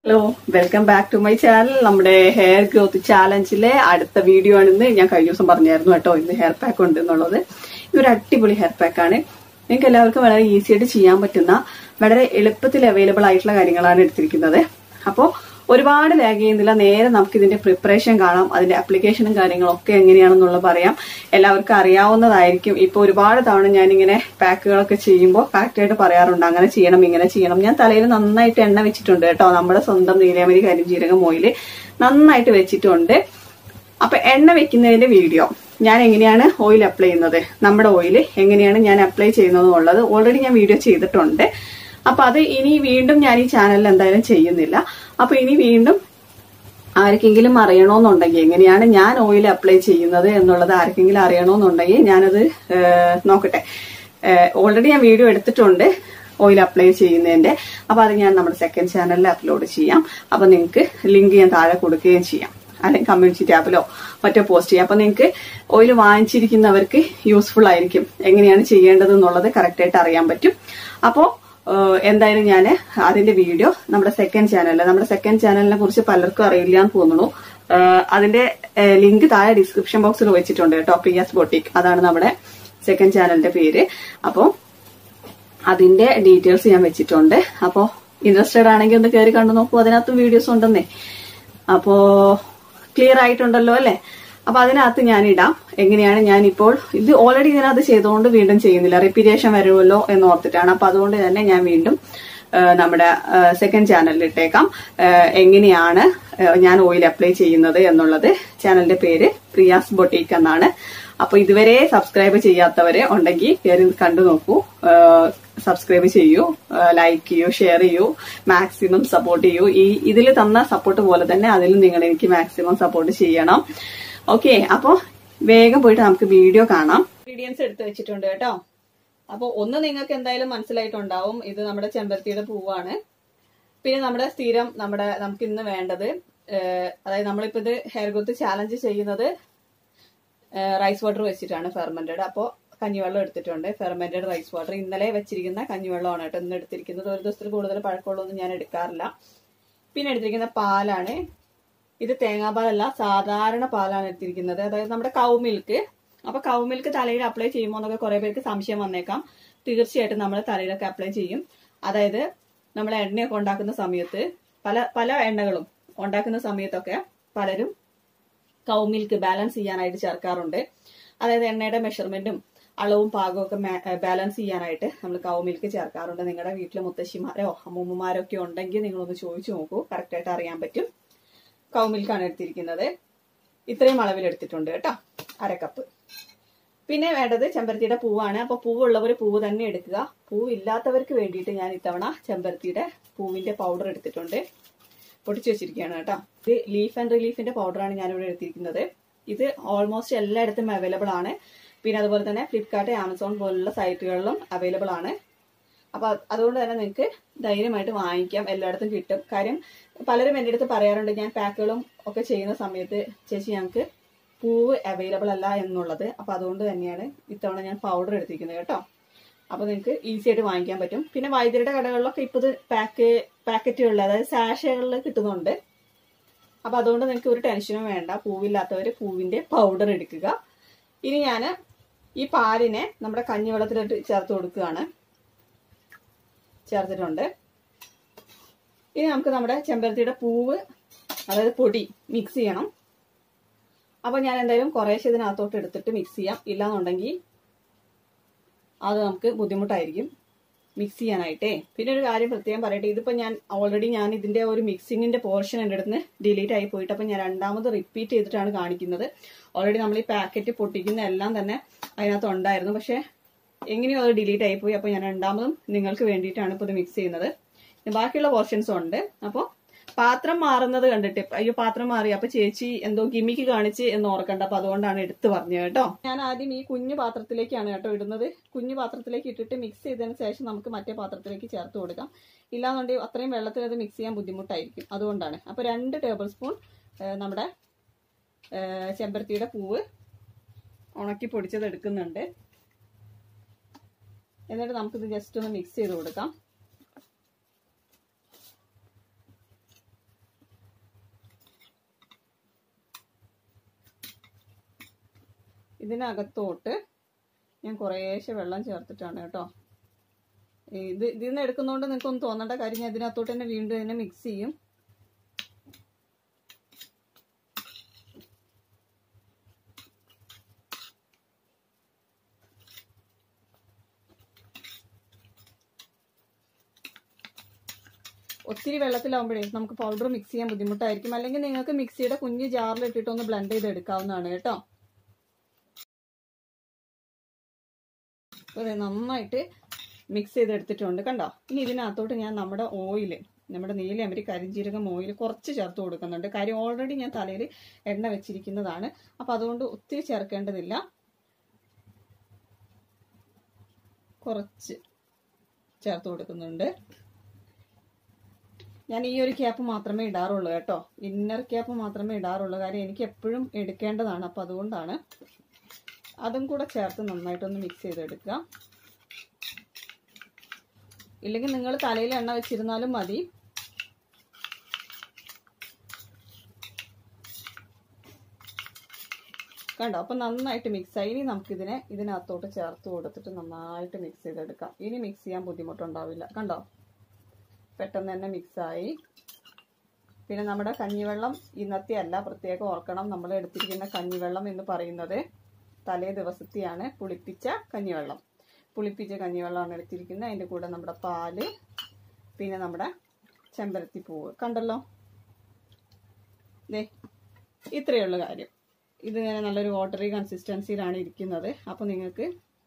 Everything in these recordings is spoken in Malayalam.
hello welcome back to my channel നമ്മുടെ ഹെയർ ഗ്രോത്ത് ചാലഞ്ചിലെ അടുത്ത വീഡിയോ ആണെന്ന് ഞാൻ കഴിഞ്ഞ ദിവസം പറഞ്ഞായിരുന്നു കേട്ടോ ഇന്ന് ഹെയർ പാക്ക് ഉണ്ട് എന്നുള്ളത് ഇതൊരു അടിപൊളി ഹെയർ പാക്ക് ആണ് നിങ്ങൾക്ക് എല്ലാവർക്കും വളരെ ഈസി ആയിട്ട് ചെയ്യാൻ പറ്റുന്ന വളരെ എളുപ്പത്തിൽ അവൈലബിൾ ആയിട്ടുള്ള കാര്യങ്ങളാണ് എടുത്തിരിക്കുന്നത് അപ്പോൾ ഒരുപാട് ലാഗ് ചെയ്യുന്നില്ല നേരെ നമുക്ക് ഇതിന്റെ പ്രിപ്പറേഷൻ കാണാം അതിന്റെ അപ്ലിക്കേഷനും കാര്യങ്ങളും ഒക്കെ എങ്ങനെയാണെന്നുള്ളത് പറയാം എല്ലാവർക്കും അറിയാവുന്നതായിരിക്കും ഇപ്പൊ ഒരുപാട് തവണ ഞാനിങ്ങനെ പാക്കുകളൊക്കെ ചെയ്യുമ്പോൾ കറക്റ്റായിട്ട് പറയാറുണ്ട് അങ്ങനെ ചെയ്യണം ഇങ്ങനെ ചെയ്യണം ഞാൻ തലയിൽ നന്നായിട്ട് എണ്ണ വെച്ചിട്ടുണ്ട് കേട്ടോ നമ്മുടെ സ്വന്തം നീലാമരി കരിഞ്ജീരകം ഓയില് നന്നായിട്ട് വെച്ചിട്ടുണ്ട് അപ്പൊ എണ്ണ വെക്കുന്നതിന്റെ വീഡിയോ ഞാൻ എങ്ങനെയാണ് ഓയിൽ അപ്ലൈ ചെയ്യുന്നത് നമ്മുടെ ഓയിൽ എങ്ങനെയാണ് ഞാൻ അപ്ലൈ ചെയ്യുന്നത് എന്നുള്ളത് ഓൾറെഡി ഞാൻ വീഡിയോ ചെയ്തിട്ടുണ്ട് അപ്പൊ അത് ഇനി വീണ്ടും ഞാൻ ഈ ചാനലിൽ എന്തായാലും ചെയ്യുന്നില്ല അപ്പൊ ഇനി വീണ്ടും ആർക്കെങ്കിലും അറിയണമെന്നുണ്ടെങ്കിൽ എങ്ങനെയാണ് ഞാൻ ഓയിൽ അപ്ലൈ ചെയ്യുന്നത് എന്നുള്ളത് ആർക്കെങ്കിലും അറിയണമെന്നുണ്ടെങ്കിൽ ഞാനത് ഏഹ്, നോക്കട്ടെ ഓൾറെഡി ഞാൻ വീഡിയോ എടുത്തിട്ടുണ്ട് ഓയിൽ അപ്ലൈ ചെയ്യുന്നതിന്റെ അപ്പൊ അത് ഞാൻ നമ്മുടെ സെക്കൻഡ് ചാനലിൽ അപ്ലോഡ് ചെയ്യാം അപ്പൊ നിങ്ങൾക്ക് ലിങ്ക് ഞാൻ താഴെ കൊടുക്കുകയും ചെയ്യാം അല്ലെങ്കിൽ കമ്മ്യൂണിറ്റി ടാബിലോ മറ്റോ പോസ്റ്റ് ചെയ്യാം അപ്പൊ നിങ്ങൾക്ക് ഓയിൽ വാങ്ങിച്ചിരിക്കുന്നവർക്ക് യൂസ്ഫുൾ ആയിരിക്കും എങ്ങനെയാണ് ചെയ്യേണ്ടത് എന്നുള്ളത് കറക്റ്റ് ആയിട്ട് അറിയാൻ പറ്റും അപ്പോ ഏഹ് എന്തായാലും ഞാൻ അതിന്റെ വീഡിയോ നമ്മുടെ സെക്കൻഡ് ചാനലിൽ നമ്മുടെ സെക്കൻഡ് ചാനലിനെ കുറിച്ച് പലർക്കും അറിയില്ല എന്ന് തോന്നുന്നു ഏഹ് അതിന്റെ ലിങ്ക് താഴെ ഡിസ്ക്രിപ്ഷൻ ബോക്സിൽ വെച്ചിട്ടുണ്ട് കേട്ടോ പ്രിയാസ് ബൊട്ടിക് അതാണ് നമ്മുടെ സെക്കൻഡ് ചാനലിന്റെ പേര് അപ്പോ അതിന്റെ ഡീറ്റെയിൽസ് ഞാൻ വെച്ചിട്ടുണ്ട് അപ്പോ ഇൻട്രസ്റ്റഡ് ആണെങ്കിൽ ഒന്ന് കയറി കണ്ടു നോക്കൂ അതിനകത്തും വീഡിയോസ് ഉണ്ടെന്നേ അപ്പോ ക്ലിയർ ആയിട്ടുണ്ടല്ലോ അല്ലെ അപ്പൊ അതിനകത്ത് ഞാൻ ഇടാം എങ്ങനെയാണ് ഞാൻ ഇപ്പോൾ ഇത് ഓൾറെഡി ഇതിനകത്ത് ചെയ്തുകൊണ്ട് വീണ്ടും ചെയ്യുന്നില്ല റിപ്പീറ്റേഷൻ വരുമല്ലോ എന്ന് ഓർത്തിട്ടാണ് അപ്പൊ അതുകൊണ്ട് തന്നെ ഞാൻ വീണ്ടും ആ, നമ്മുടെ സെക്കൻഡ് ചാനലിൽ ഇട്ടേക്കാം ആ, എങ്ങനെയാണ് ആ, ഞാൻ ഓയിൽ അപ്ലൈ ചെയ്യുന്നത് എന്നുള്ളത് ചാനലിന്റെ പേര് പ്രിയാസ് ബൊട്ടീക്ക് എന്നാണ് അപ്പൊ ഇതുവരെ സബ്സ്ക്രൈബ് ചെയ്യാത്തവരെ ഉണ്ടെങ്കിൽ കയറി കണ്ടു നോക്കൂ സബ്സ്ക്രൈബ് ചെയ്യൂ ലൈക്ക് ചെയ്യൂ ഷെയർ ചെയ്യൂ മാക്സിമം സപ്പോർട്ട് ചെയ്യൂ ഈ ഇതിൽ തന്ന സപ്പോർട്ട് പോലെ തന്നെ അതിലും നിങ്ങൾ എനിക്ക് മാക്സിമം സപ്പോർട്ട് ചെയ്യണം ഓക്കെ അപ്പോ വേഗം പോയിട്ട് നമുക്ക് വീഡിയോ കാണാം ഇൻഗ്രീഡിയൻസ് എടുത്ത് വെച്ചിട്ടുണ്ട് കേട്ടോ അപ്പൊ ഒന്ന് നിങ്ങൾക്ക് എന്തായാലും മനസ്സിലായിട്ടുണ്ടാവും ഇത് നമ്മുടെ ചെമ്പരത്തിയുടെ പൂവാണ് പിന്നെ നമ്മുടെ സ്ഥിരം നമ്മുടെ നമുക്ക് ഇന്ന് വേണ്ടത് ഏഹ്, അതായത് നമ്മളിപ്പോ ഇത് ഹെയർ ഗ്രോത്ത് ചാലഞ്ച് ചെയ്യുന്നത് റൈസ് വാട്ടർ വെച്ചിട്ടാണ് ഫെർമെന്റഡ് അപ്പോൾ കഞ്ഞിവെള്ളം എടുത്തിട്ടുണ്ട് ഫെർമെന്റഡ് റൈസ് വാട്ടർ ഇന്നലെ വെച്ചിരിക്കുന്ന കഞ്ഞിവെള്ളമാണ് കേട്ടോ ഇന്ന് എടുത്തിരിക്കുന്നത് ഒരു ദിവസത്തിൽ കൂടുതൽ പഴക്കമുള്ളതൊന്നും ഞാൻ എടുക്കാറില്ല പിന്നെ എടുത്തിരിക്കുന്ന പാലാണ് ഇത് തേങ്ങാപ്പാലല്ല സാധാരണ പാലാണ് എടുത്തിരിക്കുന്നത് അതായത് നമ്മുടെ കൗ മിൽക്ക് അപ്പൊ കൗ മിൽക്ക് തലയിൽ അപ്ലൈ ചെയ്യുമ്പോൾ എന്നൊക്കെ കുറെ പേർക്ക് സംശയം വന്നേക്കാം തീർച്ചയായിട്ടും നമ്മൾ തലയിലൊക്കെ അപ്ലൈ ചെയ്യും അതായത് നമ്മൾ എണ്ണയൊക്കെ ഉണ്ടാക്കുന്ന സമയത്ത് പല പല എണ്ണകളും ഉണ്ടാക്കുന്ന സമയത്തൊക്കെ പലരും കൗ മിൽക്ക് ബാലൻസ് ചെയ്യാനായിട്ട് ചേർക്കാറുണ്ട് അതായത് എണ്ണയുടെ മെഷർമെന്റും അളവും പാകവും ഒക്കെ ബാലൻസ് ചെയ്യാനായിട്ട് നമ്മൾ കൗ മിൽക്ക് ചേർക്കാറുണ്ട് നിങ്ങളുടെ വീട്ടിലെ മുത്തശ്ശിമാരോ അമ്മൂമ്മമാരോ ഒക്കെ ഉണ്ടെങ്കിൽ നിങ്ങളൊന്ന് ചോദിച്ചു നോക്കൂ കറക്റ്റ് ആയിട്ട് അറിയാൻ പറ്റും കൗ മിൽക്കാണ് എടുത്തിരിക്കുന്നത് ഇത്രയും അളവിൽ എടുത്തിട്ടുണ്ട് കേട്ടോ അര കപ്പ് പിന്നെ വേണ്ടത് ചെമ്പരത്തിയുടെ പൂവാണ് അപ്പൊ പൂവുള്ളവർ പൂവ് തന്നെ എടുക്കുക പൂവ് ഇല്ലാത്തവർക്ക് വേണ്ടിയിട്ട് ഞാൻ ഇത്തവണ ചെമ്പരത്തിയുടെ പൂവിന്റെ പൗഡർ എടുത്തിട്ടുണ്ട് പൊടിച്ചു വെച്ചിരിക്കുകയാണ് കേട്ടോ ഇത് ലീഫ് ആൻഡ് റിലീഫിന്റെ പൗഡറാണ് ഞാനിവിടെ എടുത്തിരിക്കുന്നത് ഇത് ഓൾമോസ്റ്റ് എല്ലായിടത്തും അവൈലബിൾ ആണ് പിന്നെ അതുപോലെ തന്നെ ഫ്ലിപ്കാർട്ട് ആമസോൺ പോലുള്ള സൈറ്റുകളിലും അവൈലബിൾ ആണ് അപ്പൊ അത് അതുകൊണ്ട് തന്നെ നിങ്ങൾക്ക് ധൈര്യമായിട്ട് വാങ്ങിക്കാം എല്ലായിടത്തും കിട്ടും കാര്യം പലരും എൻ്റെ അടുത്ത് പറയാറുണ്ട് ഞാൻ പാക്കുകളും ഒക്കെ ചെയ്യുന്ന സമയത്ത് ചേച്ചി ഞങ്ങൾക്ക് പൂവ് അവൈലബിൾ അല്ല എന്നുള്ളത് അപ്പൊ അതുകൊണ്ട് തന്നെയാണ് ഇത്തവണ ഞാൻ പൗഡർ എടുത്തിരിക്കുന്നത് കേട്ടോ അപ്പൊ നിങ്ങൾക്ക് ഈസി ആയിട്ട് വാങ്ങിക്കാൻ പറ്റും പിന്നെ വൈദ്യുതിയുടെ കടകളിലൊക്കെ ഇപ്പൊ ഇത് പാക്ക് പാക്കറ്റുകളിൽ അതായത് സാഷകളിൽ കിട്ടുന്നുണ്ട് അപ്പൊ അതുകൊണ്ട് നിങ്ങൾക്ക് ഒരു ടെൻഷനും വേണ്ട പൂവില്ലാത്തവര് പൂവിന്റെ പൗഡർ എടുക്കുക ഇനി ഞാൻ ഈ പാലിനെ നമ്മുടെ കഞ്ഞിവെള്ളത്തിലിട്ട് ചേർത്ത് കൊടുക്കുകയാണ് ചേർത്തിട്ടുണ്ട് ഇനി നമുക്ക് നമ്മുടെ ചെമ്പരത്തിയുടെ പൂവ് അതായത് പൊടി മിക്സ് ചെയ്യണം അപ്പൊ ഞാൻ എന്തായാലും കുറേശ്ശെ ഇതിനകത്തോട്ട് എടുത്തിട്ട് മിക്സ് ചെയ്യാം ഇല്ലാന്നുണ്ടെങ്കിൽ അത് നമുക്ക് ബുദ്ധിമുട്ടായിരിക്കും മിക്സ് ചെയ്യാനായിട്ടേ പിന്നെ ഒരു കാര്യം പ്രത്യേകം പറയട്ടെ ഇതിപ്പോ ഞാൻ ഓൾറെഡി ഞാൻ ഇതിന്റെ ഒരു മിക്സിങ്ങിന്റെ പോർഷൻ എൻ്റെ അടുത്ത് ഡിലീറ്റ് ആയി പോയിട്ട് അപ്പൊ ഞാൻ രണ്ടാമത് റിപ്പീറ്റ് ചെയ്തിട്ടാണ് കാണിക്കുന്നത് ഓൾറെഡി നമ്മൾ ഈ പാക്കറ്റ് പൊട്ടിക്കുന്ന എല്ലാം തന്നെ അതിനകത്ത് ഉണ്ടായിരുന്നു പക്ഷെ എങ്ങനെയോ അത് ഡിലീറ്റ് ആയി പോയി അപ്പൊ ഞാൻ രണ്ടാമതും നിങ്ങൾക്ക് വേണ്ടിയിട്ടാണ് ഇപ്പോൾ ഇത് മിക്സ് ചെയ്യുന്നത് ഇനി ബാക്കിയുള്ള പോർഷൻസും ഉണ്ട് അപ്പോൾ പാത്രം മാറുന്നത് കണ്ടിട്ട് അയ്യോ പാത്രം മാറി അപ്പൊ ചേച്ചി എന്തോ ഗിമിക്ക് കാണിച്ച് എന്ന് ഓർക്കണ്ട അപ്പൊ അതുകൊണ്ടാണ് എടുത്തു പറഞ്ഞത് കേട്ടോ ഞാൻ ആദ്യം ഈ കുഞ്ഞു പാത്രത്തിലേക്കാണ് കേട്ടോ ഇടുന്നത് കുഞ്ഞു പാത്രത്തിലേക്ക് ഇട്ടിട്ട് മിക്സ് ചെയ്തതിന് ശേഷം നമുക്ക് മറ്റേ പാത്രത്തിലേക്ക് ചേർത്ത് കൊടുക്കാം ഇല്ലാന്നുണ്ടെങ്കിൽ അത്രയും വെള്ളത്തിൽ അത് മിക്സ് ചെയ്യാൻ ബുദ്ധിമുട്ടായിരിക്കും അതുകൊണ്ടാണ് അപ്പൊ രണ്ട് ടേബിൾ സ്പൂൺ നമ്മുടെ ഏഹ്, ചെമ്പരത്തിയുടെ പൂവ് ഉണക്കി പൊടിച്ചത് എടുക്കുന്നുണ്ട് എന്നിട്ട് നമുക്കിത് ജസ്റ്റ് ഒന്ന് മിക്സ് ചെയ്ത് കൊടുക്കാം ഇതിനകത്തോട്ട് ഞാൻ കുറേശ്ശെ വെള്ളം ചേർത്തിട്ടാണ് കേട്ടോ ഇത് ഇതിൽ നിന്ന് എടുക്കുന്നതുകൊണ്ട് നിങ്ങൾക്കൊന്നും തോന്നേണ്ട കാര്യം ഞാൻ ഇതിനകത്തോട്ട് തന്നെ വീണ്ടും ഇതിനെ മിക്സ് ചെയ്യും ഒത്തിരി വെള്ളത്തിലാവുമ്പോഴേ നമുക്ക് പൗഡർ മിക്സ് ചെയ്യാൻ ബുദ്ധിമുട്ടായിരിക്കും അല്ലെങ്കിൽ നിങ്ങൾക്ക് മിക്സിയുടെ കുഞ്ഞ് ജാറിൽ ഇട്ടിട്ട് ഒന്ന് ബ്ലെൻഡ് ചെയ്ത് എടുക്കാവുന്നതാണ് കേട്ടോ അതെ നന്നായിട്ട് മിക്സ് ചെയ്തെടുത്തിട്ടുണ്ട് കണ്ടോ ഇനി ഇതിനകത്തോട്ട് ഞാൻ നമ്മുടെ ഓയിൽ നമ്മുടെ നീലയമരി കരിഞ്ജീരകം ഓയിൽ കുറച്ച് ചേർത്ത് കൊടുക്കുന്നുണ്ട് കാര്യം ഓൾറെഡി ഞാൻ തലയിൽ എണ്ണ വെച്ചിരിക്കുന്നതാണ് അപ്പം അതുകൊണ്ട് ഒത്തിരി ചേർക്കേണ്ടതില്ല കുറച്ച് ചേർത്ത് കൊടുക്കുന്നുണ്ട് ഞാൻ ഈ ഒരു ക്യാപ്പ് മാത്രമേ ഇടാറുള്ളൂ കേട്ടോ ഇന്നർ ക്യാപ്പ് മാത്രമേ ഇടാറുള്ളൂ കാര്യം എനിക്ക് എപ്പോഴും എടുക്കേണ്ടതാണ് അപ്പം അതുകൊണ്ടാണ് അതും കൂടെ ചേർത്ത് നന്നായിട്ടൊന്ന് മിക്സ് ചെയ്തെടുക്കുക ഇല്ലെങ്കിൽ നിങ്ങൾ തലയിൽ എണ്ണ വെച്ചിരുന്നാലും മതി കണ്ടോ അപ്പം നന്നായിട്ട് മിക്സ് ആയി ഇനി നമുക്കിതിനെ ഇതിനകത്തോട്ട് ചേർത്ത് കൊടുത്തിട്ട് നന്നായിട്ട് മിക്സ് ചെയ്തെടുക്കാം ഇനി മിക്സ് ചെയ്യാൻ ബുദ്ധിമുട്ടുണ്ടാവില്ല കണ്ടോ പെട്ടെന്ന് തന്നെ മിക്സായി പിന്നെ നമ്മുടെ കഞ്ഞിവെള്ളം ഇന്നത്തെ അല്ല പ്രത്യേകം ഓർക്കണം നമ്മൾ എടുത്തിരിക്കുന്ന കഞ്ഞിവെള്ളം എന്ന് പറയുന്നത് തലേ ദിവസത്തെയാണ് പുളിപ്പിച്ച കഞ്ഞിവെള്ളം പുളിപ്പിച്ച കഞ്ഞിവെള്ളമാണ് എടുത്തിരിക്കുന്നത് അതിൻ്റെ കൂടെ നമ്മുടെ പാല് പിന്നെ നമ്മുടെ ചെമ്പരത്തി പൂവ് കണ്ടല്ലോ ദേ ഇത്രയേ ഉള്ളൂ കാര്യം ഇതിങ്ങനെ നല്ലൊരു വാട്ടറി കൺസിസ്റ്റൻസിയിലാണ് ഇരിക്കുന്നത് അപ്പോൾ നിങ്ങൾക്ക്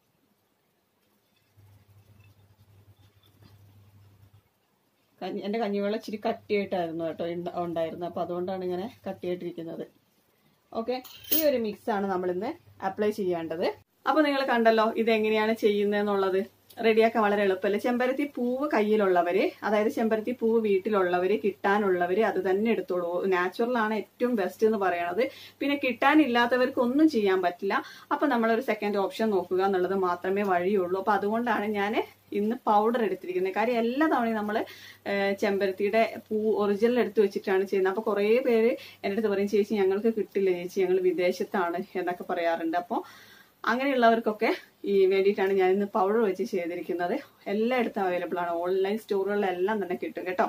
കഞ്ഞി എൻ്റെ കഞ്ഞിവെള്ളം ഇച്ചിരി കട്ടിയായിട്ടായിരുന്നു കേട്ടോ ഉണ്ട- ഉണ്ടായിരുന്നത് അപ്പോൾ അതുകൊണ്ടാണ് ഇങ്ങനെ കട്ടിയായിട്ടിരിക്കുന്നത് ഓക്കെ ഈ ഒരു മിക്സ് ആണ് നമ്മൾ ഇന്ന് അപ്ലൈ ചെയ്യേണ്ടത് അപ്പൊ നിങ്ങൾ കണ്ടല്ലോ ഇത് എങ്ങനെയാണ് ചെയ്യുന്നതെന്നുള്ളത് റെഡിയാക്കാൻ വളരെ എളുപ്പമല്ലേ ചെമ്പരത്തി പൂവ് കയ്യിലുള്ളവര് അതായത് ചെമ്പരത്തി പൂവ് വീട്ടിലുള്ളവര് കിട്ടാനുള്ളവര് അത് തന്നെ എടുത്തോളൂ നാച്ചുറൽ ആണ് ഏറ്റവും ബെസ്റ്റ് എന്ന് പറയണത് പിന്നെ കിട്ടാനില്ലാത്തവർക്ക് ഒന്നും ചെയ്യാൻ പറ്റില്ല അപ്പൊ നമ്മളൊരു സെക്കൻഡ് ഓപ്ഷൻ നോക്കുക എന്നുള്ളത് മാത്രമേ വഴിയുള്ളൂ അപ്പൊ അതുകൊണ്ടാണ് ഞാൻ ഇന്ന് പൗഡർ എടുത്തിരിക്കുന്നത് കാര്യം എല്ലാ തവണയും നമ്മൾ ചെമ്പരത്തിയുടെ പൂ ഒറിജിനൽ എടുത്ത് വെച്ചിട്ടാണ് ചെയ്യുന്നത് അപ്പൊ കുറേ പേര് എൻ്റെ അടുത്ത് പറയും ചേച്ചി ഞങ്ങൾക്ക് കിട്ടില്ല ചേച്ചി ഞങ്ങൾ വിദേശത്താണ് എന്നൊക്കെ പറയാറുണ്ട് അപ്പോൾ അങ്ങനെയുള്ളവർക്കൊക്കെ ഈ വേണ്ടിയിട്ടാണ് ഞാൻ ഇന്ന് പൗഡർ വെച്ച് ചെയ്തിരിക്കുന്നത് എല്ലായിടത്തും അവൈലബിൾ ആണ് ഓൺലൈൻ സ്റ്റോറുകളിലെല്ലാം തന്നെ കിട്ടും കേട്ടോ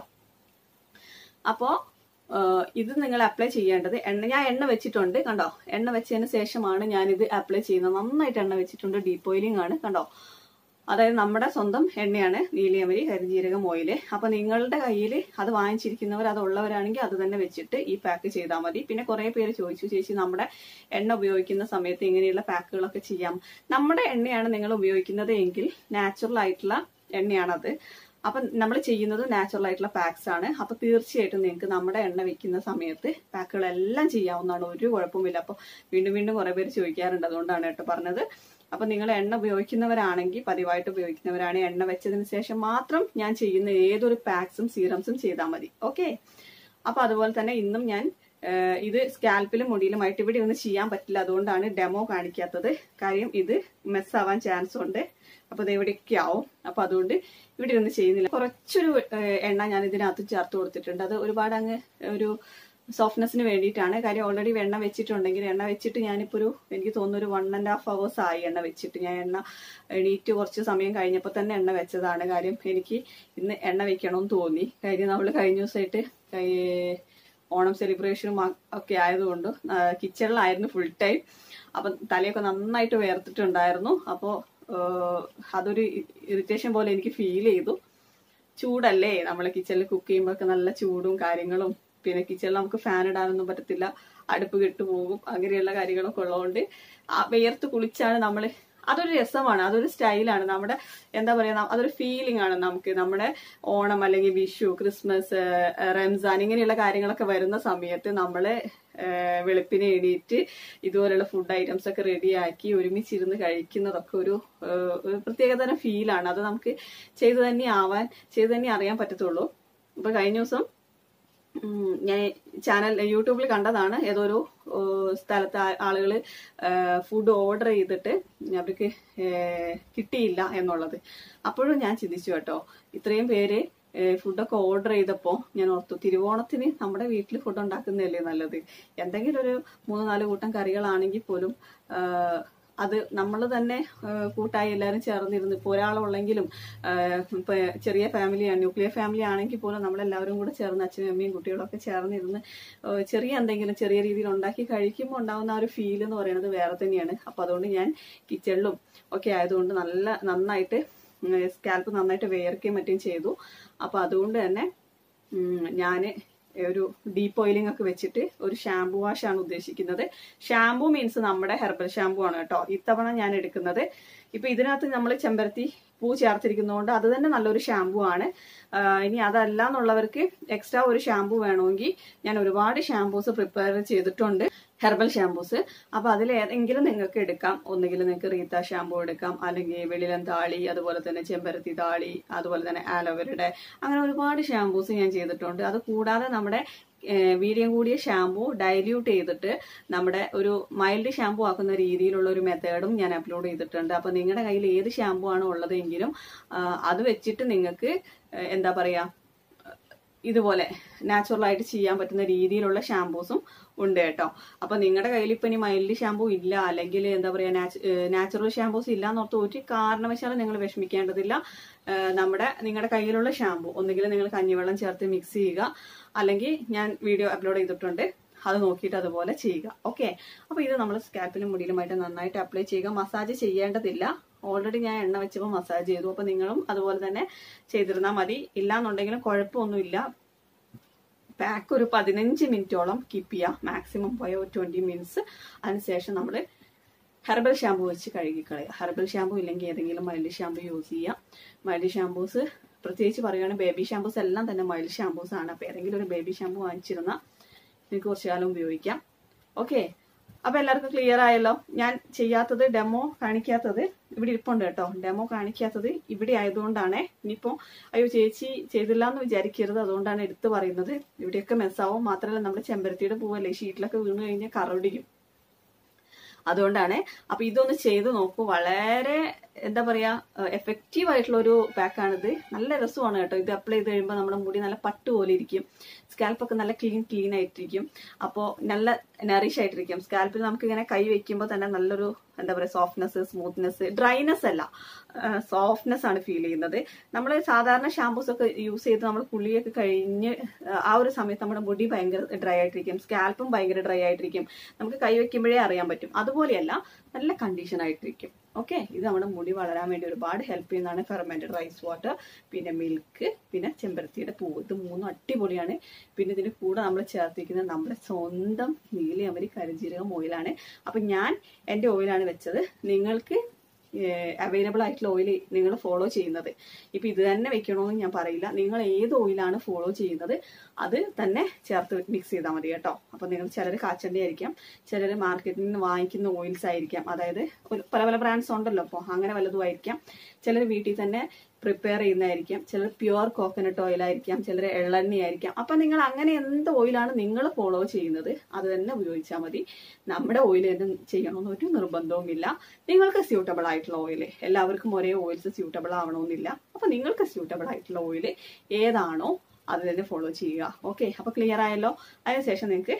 അപ്പോ ഏഹ്, ഇത് നിങ്ങൾ അപ്ലൈ ചെയ്യേണ്ടത് എണ്ണ ഞാൻ എണ്ണ വെച്ചിട്ടുണ്ട് കണ്ടോ എണ്ണ വെച്ചതിന് ശേഷമാണ് ഞാൻ ഇത് അപ്ലൈ ചെയ്യുന്നത് നന്നായിട്ട് എണ്ണ വെച്ചിട്ടുണ്ട് ഡീപ്പ് ഓയിലിംഗ് ആണ് കണ്ടോ അതായത് നമ്മുടെ സ്വന്തം എണ്ണയാണ് നീലിയമരി കരിജീരകം ഓയില് അപ്പൊ നിങ്ങളുടെ കയ്യിൽ അത് വാങ്ങിച്ചിരിക്കുന്നവർ അത് ഉള്ളവരാണെങ്കിൽ അത് തന്നെ വെച്ചിട്ട് ഈ പാക്ക് ചെയ്താൽ മതി പിന്നെ കുറെ പേര് ചോദിച്ചു ചേച്ചി നമ്മുടെ എണ്ണ ഉപയോഗിക്കുന്ന സമയത്ത് ഇങ്ങനെയുള്ള പാക്കുകളൊക്കെ ചെയ്യാം നമ്മുടെ എണ്ണയാണ് നിങ്ങൾ ഉപയോഗിക്കുന്നത് എങ്കിൽ നാച്ചുറൽ ആയിട്ടുള്ള എണ്ണയാണത് അപ്പൊ നമ്മൾ ചെയ്യുന്നത് നാച്ചുറൽ ആയിട്ടുള്ള പാക്സ് ആണ് അപ്പൊ തീർച്ചയായിട്ടും നിങ്ങൾക്ക് നമ്മുടെ എണ്ണ വെക്കുന്ന സമയത്ത് പാക്കുകളെല്ലാം ചെയ്യാവുന്നതാണ് ഒരു കുഴപ്പമില്ല അപ്പൊ വീണ്ടും വീണ്ടും കുറെ പേര് ചോദിക്കാറുണ്ട് അതുകൊണ്ടാണ് കേട്ടോ പറഞ്ഞത് അപ്പൊ നിങ്ങൾ എണ്ണ ഉപയോഗിക്കുന്നവരാണെങ്കിൽ പതിവായിട്ട് ഉപയോഗിക്കുന്നവരാണെങ്കിൽ എണ്ണ വെച്ചതിന് ശേഷം മാത്രം ഞാൻ ചെയ്യുന്ന ഏതൊരു പാക്സും സീറംസും ചെയ്താൽ മതി ഓക്കെ അപ്പൊ അതുപോലെ തന്നെ ഇന്നും ഞാൻ ഏഹ്, ഇത് സ്കാൽപ്പിലും മുടിയിലുമായിട്ട് ഇവിടെ ഒന്നും ചെയ്യാൻ പറ്റില്ല അതുകൊണ്ടാണ് ഡെമോ കാണിക്കാത്തത് കാര്യം ഇത് മെസ് ആവാൻ ചാൻസ് ഉണ്ട് അപ്പൊ ഇത് എവിടെയൊക്കെ ആവും അപ്പൊ അതുകൊണ്ട് ഇവിടെ ഒന്നും ചെയ്യുന്നില്ല കുറച്ചൊരു ഏഹ്, എണ്ണ ഞാൻ ഇതിനകത്ത് ചേർത്ത് കൊടുത്തിട്ടുണ്ട് അത് ഒരുപാട് അങ്ങ് ഒരു സോഫ്റ്റ്നെസ്സിന് വേണ്ടിയിട്ടാണ് കാര്യം ഓൾറെഡി എണ്ണ വെച്ചിട്ടുണ്ടെങ്കിൽ എണ്ണ വെച്ചിട്ട് ഞാനിപ്പോൾ ഒരു എനിക്ക് തോന്നുന്നു ഒരു വൺ ആൻഡ് ഹാഫ് അവേഴ്സ് ആയി എണ്ണ വെച്ചിട്ട് ഞാൻ എണ്ണ എണീറ്റ് കുറച്ച് സമയം കഴിഞ്ഞപ്പോൾ തന്നെ എണ്ണ വെച്ചതാണ് കാര്യം എനിക്ക് ഇന്ന് എണ്ണ വെക്കണമെന്ന് തോന്നി കാര്യം നമ്മൾ കഴിഞ്ഞ ദിവസമായിട്ട് കൈ- ഓണം സെലിബ്രേഷനും ആ- ഒക്കെ ആയതുകൊണ്ട് കിച്ചണിലായിരുന്നു ഫുൾ ടൈം അപ്പം തലയൊക്കെ നന്നായിട്ട് വേർത്തിട്ടുണ്ടായിരുന്നു അപ്പോൾ അതൊരു ഇറിറ്റേഷൻ പോലെ എനിക്ക് ഫീൽ ചെയ്തു ചൂടല്ലേ നമ്മൾ കിച്ചണിൽ കുക്ക് ചെയ്യുമ്പോൾ നല്ല ചൂടും കാര്യങ്ങളും പിന്നെ കിച്ചണിൽ നമുക്ക് ഫാൻ ഇടാനൊന്നും പറ്റത്തില്ല അടുപ്പ് കെട്ടുപോകും അങ്ങനെയുള്ള കാര്യങ്ങളൊക്കെ ഉള്ളതുകൊണ്ട് ആ വിയർത്ത് കുളിച്ചാണ് നമ്മൾ അതൊരു രസമാണ് അതൊരു സ്റ്റൈലാണ് നമ്മുടെ എന്താ പറയാ ന- അതൊരു ഫീലിംഗ് ആണ് നമുക്ക് നമ്മുടെ ഓണം അല്ലെങ്കിൽ വിഷു ക്രിസ്മസ് ഏഹ്, റംസാൻ ഇങ്ങനെയുള്ള കാര്യങ്ങളൊക്കെ വരുന്ന സമയത്ത് നമ്മള് ഏഹ്, വെളുപ്പിനെ എണീറ്റ് ഇതുപോലുള്ള ഫുഡ് ഐറ്റംസ് ഒക്കെ റെഡിയാക്കി ഒരുമിച്ചിരുന്ന് കഴിക്കുന്നതൊക്കെ ഒരു ഏഹ്, ഒരു പ്രത്യേകതരം ഫീലാണ് അത് നമുക്ക് ചെയ്തു തന്നെ ആവാൻ ചെയ്തു തന്നെ അറിയാൻ പറ്റത്തുള്ളൂ ഇപ്പൊ കഴിഞ്ഞ ദിവസം ഉം, ഞാൻ ചാനൽ യൂട്യൂബിൽ കണ്ടതാണ് ഏതോ ഒരു ഏഹ്, സ്ഥലത്ത് ആളുകൾ ഫുഡ് ഓർഡർ ചെയ്തിട്ട് അവർക്ക് ഏഹ്, കിട്ടിയില്ല എന്നുള്ളത് അപ്പോഴും ഞാൻ ചിന്തിച്ചു കേട്ടോ ഇത്രയും പേര് ഫുഡൊക്കെ ഓർഡർ ചെയ്തപ്പോൾ ഞാൻ ഓർത്തു തിരുവോണത്തിന് നമ്മുടെ വീട്ടിൽ ഫുഡ് ഉണ്ടാക്കുന്നതല്ലേ നല്ലത് എന്തെങ്കിലും ഒരു മൂന്ന് നാല് കൂട്ടം കറികളാണെങ്കിൽ പോലും ആഹ്, അത് നമ്മൾ തന്നെ ആ, കൂട്ടായി എല്ലാവരും ചേർന്നിരുന്ന് ഇപ്പോൾ ഒരാളുള്ളെങ്കിലും ആ, ഇപ്പൊ ചെറിയ ഫാമിലിയാണ് ന്യൂക്ലിയർ ഫാമിലി ആണെങ്കിൽ പോലും നമ്മളെല്ലാവരും കൂടെ ചേർന്ന് അച്ഛനും അമ്മയും കുട്ടികളൊക്കെ ചേർന്നിരുന്ന് ആ, ചെറിയ എന്തെങ്കിലും ചെറിയ രീതിയിൽ ഉണ്ടാക്കി കഴിക്കുമ്പോൾ ഉണ്ടാകുന്ന ആ ഒരു ഫീൽ എന്ന് പറയുന്നത് വേറെ തന്നെയാണ് അപ്പൊ അതുകൊണ്ട് ഞാൻ കിച്ചണിലും ഒക്കെ ആയതുകൊണ്ട് നല്ല നന്നായിട്ട് സ്കാൽപ്പ് നന്നായിട്ട് വേർക്കുകയും മറ്റും ചെയ്തു അപ്പൊ അതുകൊണ്ട് തന്നെ ഞാൻ ഒരു ഡീപ്പ് ഓയിലിംഗ് ഒക്കെ വെച്ചിട്ട് ഒരു ഷാംപൂ വാഷ് ആണ് ഉദ്ദേശിക്കുന്നത് ഷാംപൂ മീൻസ് നമ്മുടെ ഹെർബൽ ഷാംപൂ ആണ് കേട്ടോ ഇത്തവണ ഞാൻ എടുക്കുന്നത് ഇപ്പൊ ഇതിനകത്ത് നമ്മൾ ചെമ്പരത്തി പൂ ചേർത്തിരിക്കുന്നതുകൊണ്ട് അത് തന്നെ നല്ലൊരു ഷാംപൂ ആണ് ആ, ഇനി അതല്ല എന്നുള്ളവർക്ക് എക്സ്ട്രാ ഒരു ഷാംപൂ വേണമെങ്കിൽ ഞാൻ ഒരുപാട് ഷാംപൂസ് പ്രിപ്പയർ ചെയ്തിട്ടുണ്ട് ഹെർബൽ ഷാംപൂസ് അപ്പൊ അതിൽ ഏതെങ്കിലും നിങ്ങൾക്ക് എടുക്കാം ഒന്നുകിൽ നിങ്ങൾക്ക് റീത്ത ഷാംപൂ എടുക്കാം അല്ലെങ്കിൽ വെളിലം താളി അതുപോലെ തന്നെ ചെമ്പരത്തി താളി അതുപോലെ തന്നെ ആലോവേരയുടെ അങ്ങനെ ഒരുപാട് ഷാംപൂസ് ഞാൻ ചെയ്തിട്ടുണ്ട് അത് കൂടാതെ നമ്മുടെ ഏഹ് വീര്യം കൂടിയ ഷാംപൂ ഡൈല്യൂട്ട് ചെയ്തിട്ട് നമ്മുടെ ഒരു മൈൽഡ് ഷാംപൂ ആക്കുന്ന രീതിയിലുള്ള ഒരു മെത്തേഡും ഞാൻ അപ്ലോഡ് ചെയ്തിട്ടുണ്ട് അപ്പൊ നിങ്ങളുടെ കയ്യിൽ ഏത് ഷാംപൂ ആണ് ഉള്ളതെങ്കിലും ആ, അത് വെച്ചിട്ട് നിങ്ങൾക്ക് ഏഹ് എന്താ പറയാ ഇതുപോലെ നാച്ചുറൽ ആയിട്ട് ചെയ്യാൻ പറ്റുന്ന രീതിയിലുള്ള ഷാംപൂസും ഉണ്ട് കേട്ടോ അപ്പൊ നിങ്ങളുടെ കയ്യിൽ ഇപ്പൊ ഇനി മൈൽഡ് ഷാംപൂ ഇല്ല അല്ലെങ്കിൽ എന്താ പറയാ നാച്ചുറൽ ഷാംപൂസ് ഇല്ല എന്നോർത്ത് ഒരു കാരണവശാലും നിങ്ങൾ വിഷമിക്കേണ്ടതില്ല ഏഹ് നമ്മുടെ നിങ്ങളുടെ കയ്യിലുള്ള ഷാംപൂ ഒന്നുകിൽ നിങ്ങൾ കഞ്ഞിവെള്ളം ചേർത്ത് മിക്സ് ചെയ്യുക അല്ലെങ്കിൽ ഞാൻ വീഡിയോ അപ്ലോഡ് ചെയ്തിട്ടുണ്ട് അത് നോക്കിയിട്ട് അതുപോലെ ചെയ്യുക ഓക്കെ അപ്പൊ ഇത് നമ്മൾ സ്കാൽപ്പിലും മുടിയിലുമായിട്ട് നന്നായിട്ട് അപ്ലൈ ചെയ്യുക മസാജ് ചെയ്യേണ്ടതില്ല ഓൾറെഡി ഞാൻ എണ്ണ വെച്ചപ്പോൾ മസാജ് ചെയ്തു അപ്പൊ നിങ്ങളും അതുപോലെ തന്നെ ചെയ്തിരുന്നാൽ മതി ഇല്ലാന്നുണ്ടെങ്കിലും കുഴപ്പമൊന്നുമില്ല പാക്ക് ഒരു പതിനഞ്ച് മിനിറ്റോളം കീപ്പ് ചെയ്യാം മാക്സിമം പോയ ഒരു ട്വന്റി മിനിറ്റ്സ് അതിനുശേഷം നമ്മൾ ഹെർബൽ ഷാമ്പു വെച്ച് കഴുകിക്കളയുക ഹെർബൽ ഷാമ്പു ഇല്ലെങ്കിൽ ഏതെങ്കിലും മൈൽഡ് ഷാമ്പു യൂസ് ചെയ്യാം മൈൽഡ് ഷാമ്പൂസ് പ്രത്യേകിച്ച് പറയുകയാണെങ്കിൽ ബേബി ഷാമ്പൂസ് എല്ലാം തന്നെ മൈൽഡ് ഷാമ്പൂസ് ആണ് അപ്പൊ ഏതെങ്കിലും ഒരു ബേബി ഷാമ്പു വാങ്ങിച്ചിരുന്ന നിങ്ങൾക്ക് കുറച്ചു കാലം ഉപയോഗിക്കാം ഓക്കെ അപ്പൊ എല്ലാവർക്കും ക്ലിയർ ആയല്ലോ ഞാൻ ചെയ്യാത്തത് ഡെമോ കാണിക്കാത്തത് ഇവിടെ ഇരിപ്പുണ്ട് കേട്ടോ ഡെമോ കാണിക്കാത്തത് ഇവിടെ ആയതുകൊണ്ടാണ് ഇനിയിപ്പോ അയ്യോ ചേച്ചി ചെയ്തില്ല എന്ന് വിചാരിക്കരുത് അതുകൊണ്ടാണ് എടുത്തു പറയുന്നത് ഇവിടെയൊക്കെ മെസ്സാവും മാത്രമല്ല നമ്മുടെ ചെമ്പരത്തിയുടെ പൂവല്ലേ ഷീറ്റിലൊക്കെ വീണ് കഴിഞ്ഞാൽ കറൊടിക്കും അതുകൊണ്ടാണ് അപ്പൊ ഇതൊന്ന് ചെയ്ത് നോക്കൂ വളരെ എന്താ പറയാ എഫക്റ്റീവ് ആയിട്ടുള്ള ഒരു പാക്കാണിത് നല്ല രസമാണ് കേട്ടോ ഇത് അപ്ലൈ ചെയ്ത് കഴിയുമ്പോൾ നമ്മുടെ മുടി നല്ല പട്ട് പോലെ ഇരിക്കും സ്കാൽപ്പൊക്കെ നല്ല ക്ലീൻ ക്ലീൻ ആയിട്ടിരിക്കും അപ്പോൾ നല്ല നറിഷ് ആയിട്ടിരിക്കും സ്കാൽപ്പിൽ നമുക്ക് ഇങ്ങനെ കൈ വെക്കുമ്പോൾ തന്നെ നല്ലൊരു എന്താ പറയുക സോഫ്റ്റ്നെസ് സ്മൂത്ത്നെസ് ഡ്രൈനെസ് അല്ല സോഫ്റ്റ്നെസ് ആണ് ഫീൽ ചെയ്യുന്നത് നമ്മൾ സാധാരണ ഷാമ്പൂസ് ഒക്കെ യൂസ് ചെയ്ത് നമ്മൾ കുളിയൊക്കെ കഴിഞ്ഞ് ആ ഒരു സമയത്ത് നമ്മുടെ മുടി ഭയങ്കര ഡ്രൈ ആയിട്ടിരിക്കും സ്കാൽപ്പും ഭയങ്കര ഡ്രൈ ആയിട്ടിരിക്കും നമുക്ക് കൈ വെക്കുമ്പോഴേ അറിയാൻ പറ്റും അതുപോലെയല്ല നല്ല കണ്ടീഷൻ ആയിട്ടിരിക്കും ഓക്കെ ഇത് നമ്മുടെ മുടി വളരാൻ വേണ്ടി ഒരുപാട് ഹെൽപ്പ് ചെയ്യുന്നതാണ് ഫെർമെന്റഡ് റൈസ് വാട്ടർ പിന്നെ മിൽക്ക് പിന്നെ ചെമ്പരത്തിയുടെ പൂവ് ഇത് മൂന്നും അടിപൊളിയാണ് പിന്നെ ഇതിന് കൂടെ നമ്മൾ ചേർത്തിരിക്കുന്നത് നമ്മുടെ സ്വന്തം നീലയമരി കരിഞ്ജീരകം ഓയിലാണ് അപ്പൊ ഞാൻ എൻ്റെ ഓയിലാണ് വെച്ചത് നിങ്ങൾക്ക് അവൈലബിൾ ആയിട്ടുള്ള ഓയിൽ നിങ്ങൾ ഫോളോ ചെയ്യുന്നത് ഇപ്പൊ ഇത് തന്നെ വെക്കണമെന്ന് ഞാൻ പറയില്ല നിങ്ങൾ ഏത് ഓയിലാണ് ഫോളോ ചെയ്യുന്നത് അത് തന്നെ ചേർത്ത് മിക്സ് ചെയ്താൽ മതി കേട്ടോ അപ്പൊ നിങ്ങൾ ചിലർ കാച്ചണ്ടി ആയിരിക്കാം ചിലർ മാർക്കറ്റിൽ നിന്ന് വാങ്ങിക്കുന്ന ഓയിൽസ് ആയിരിക്കാം അതായത് ഒരു പല പല ബ്രാൻഡ്സ് ഉണ്ടല്ലോ അപ്പോൾ അങ്ങനെ വല്ലതും ആയിരിക്കാം ചിലർ വീട്ടിൽ തന്നെ പ്രിപ്പയർ ചെയ്യുന്നതായിരിക്കാം ചിലർ പ്യുവർ കോക്കനട്ട് ഓയിൽ ആയിരിക്കാം ചിലർ എള്ളെണ്ണ ആയിരിക്കാം അപ്പൊ നിങ്ങൾ അങ്ങനെ എന്ത് ഓയിലാണ് നിങ്ങൾ ഫോളോ ചെയ്യുന്നത് അത് തന്നെ ഉപയോഗിച്ചാൽ മതി നമ്മുടെ ഓയിൽ തന്നെ ചെയ്യണമെന്ന് ഒരു നിർബന്ധവുമില്ല നിങ്ങൾക്ക് സ്യൂട്ടബിൾ ആയിട്ടുള്ള ഓയിൽ എല്ലാവർക്കും ഒരേ ഓയിൽസ് സ്യൂട്ടബിൾ ആവണമെന്നില്ല അപ്പൊ നിങ്ങൾക്ക് സ്യൂട്ടബിൾ ആയിട്ടുള്ള ഓയിൽ ഏതാണോ അത് തന്നെ ഫോളോ ചെയ്യുക ഓക്കെ അപ്പൊ ക്ലിയർ ആയല്ലോ അതിനുശേഷം നിങ്ങൾക്ക്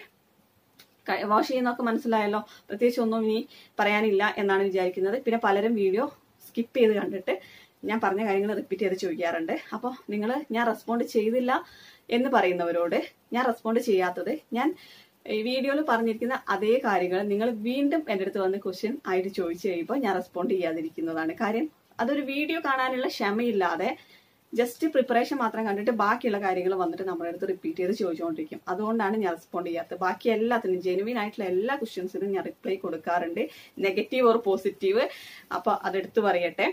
വാഷ് ചെയ്യുന്നതൊക്കെ മനസ്സിലായല്ലോ പ്രത്യേകിച്ച് ഒന്നും ഇനി പറയാനില്ല എന്നാണ് വിചാരിക്കുന്നത് പിന്നെ പലരും വീഡിയോ സ്കിപ്പ് ചെയ്ത് കണ്ടിട്ട് ഞാൻ പറഞ്ഞ കാര്യങ്ങൾ റിപ്പീറ്റ് ചെയ്ത് ചോദിക്കാറുണ്ട് അപ്പോൾ നിങ്ങൾ ഞാൻ റെസ്പോണ്ട് ചെയ്തില്ല എന്ന് പറയുന്നവരോട് ഞാൻ റെസ്പോണ്ട് ചെയ്യാത്തത് ഞാൻ ഈ വീഡിയോയിൽ പറഞ്ഞിരിക്കുന്ന അതേ കാര്യങ്ങൾ നിങ്ങൾ വീണ്ടും എൻ്റെ അടുത്ത് വന്ന് ക്വസ്റ്റ്യൻ ആയിട്ട് ചോദിച്ചു കഴിയുമ്പോൾ ഞാൻ റെസ്പോണ്ട് ചെയ്യാതിരിക്കുന്നതാണ് കാര്യം അതൊരു വീഡിയോ കാണാനുള്ള ക്ഷമയില്ലാതെ ജസ്റ്റ് പ്രിപ്പറേഷൻ മാത്രം കണ്ടിട്ട് ബാക്കിയുള്ള കാര്യങ്ങൾ വന്നിട്ട് നമ്മുടെ അടുത്ത് റിപ്പീറ്റ് ചെയ്ത് ചോദിച്ചുകൊണ്ടിരിക്കും അതുകൊണ്ടാണ് ഞാൻ റെസ്പോണ്ട് ചെയ്യാത്തത് ബാക്കി എല്ലാത്തിനും ജെനുവിൻ ആയിട്ടുള്ള എല്ലാ ക്വസ്റ്റ്യൻസിനും ഞാൻ റിപ്ലൈ കൊടുക്കാറുണ്ട് നെഗറ്റീവ് ഓർ പോസിറ്റീവ് അപ്പൊ അതെടുത്ത് പറയട്ടെ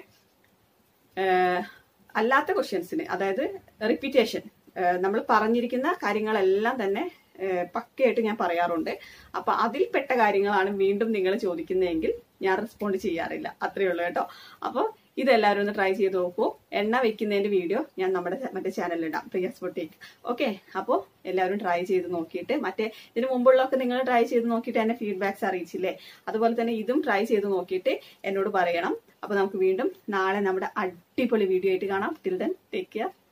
ഏഹ് അല്ലാത്ത ക്വസ്റ്റ്യൻസിന് അതായത് റിപ്പീറ്റേഷൻ നമ്മൾ പറഞ്ഞിരിക്കുന്ന കാര്യങ്ങളെല്ലാം തന്നെ ഏഹ് പക്കയായിട്ട് ഞാൻ പറയാറുണ്ട് അപ്പൊ അതിൽപ്പെട്ട കാര്യങ്ങളാണ് വീണ്ടും നിങ്ങൾ ചോദിക്കുന്നതെങ്കിൽ ഞാൻ റെസ്പോണ്ട് ചെയ്യാറില്ല അത്രയേ ഉള്ളൂ കേട്ടോ അപ്പോൾ ഇതെല്ലാവരും ഒന്ന് ട്രൈ ചെയ്ത് നോക്കൂ എണ്ണ വെക്കുന്നതിന്റെ വീഡിയോ ഞാൻ നമ്മുടെ മറ്റേ ചാനലിൽ ഇടാം പ്രിയസ് ബൊട്ടേക്ക് ഓക്കെ അപ്പോൾ എല്ലാവരും ട്രൈ ചെയ്ത് നോക്കിയിട്ട് മറ്റേ ഇതിന് മുമ്പുള്ളതൊക്കെ നിങ്ങൾ ട്രൈ ചെയ്ത് നോക്കിയിട്ട് എന്നെ ഫീഡ്ബാക്സ് അറിയിച്ചില്ലേ അതുപോലെ തന്നെ ഇതും ട്രൈ ചെയ്ത് നോക്കിയിട്ട് എന്നോട് പറയണം അപ്പൊ നമുക്ക് വീണ്ടും നാളെ നമ്മുടെ അടിപൊളി വീഡിയോ ആയിട്ട് കാണാം ടിൽ ദെൻ ടേക്ക് കെയർ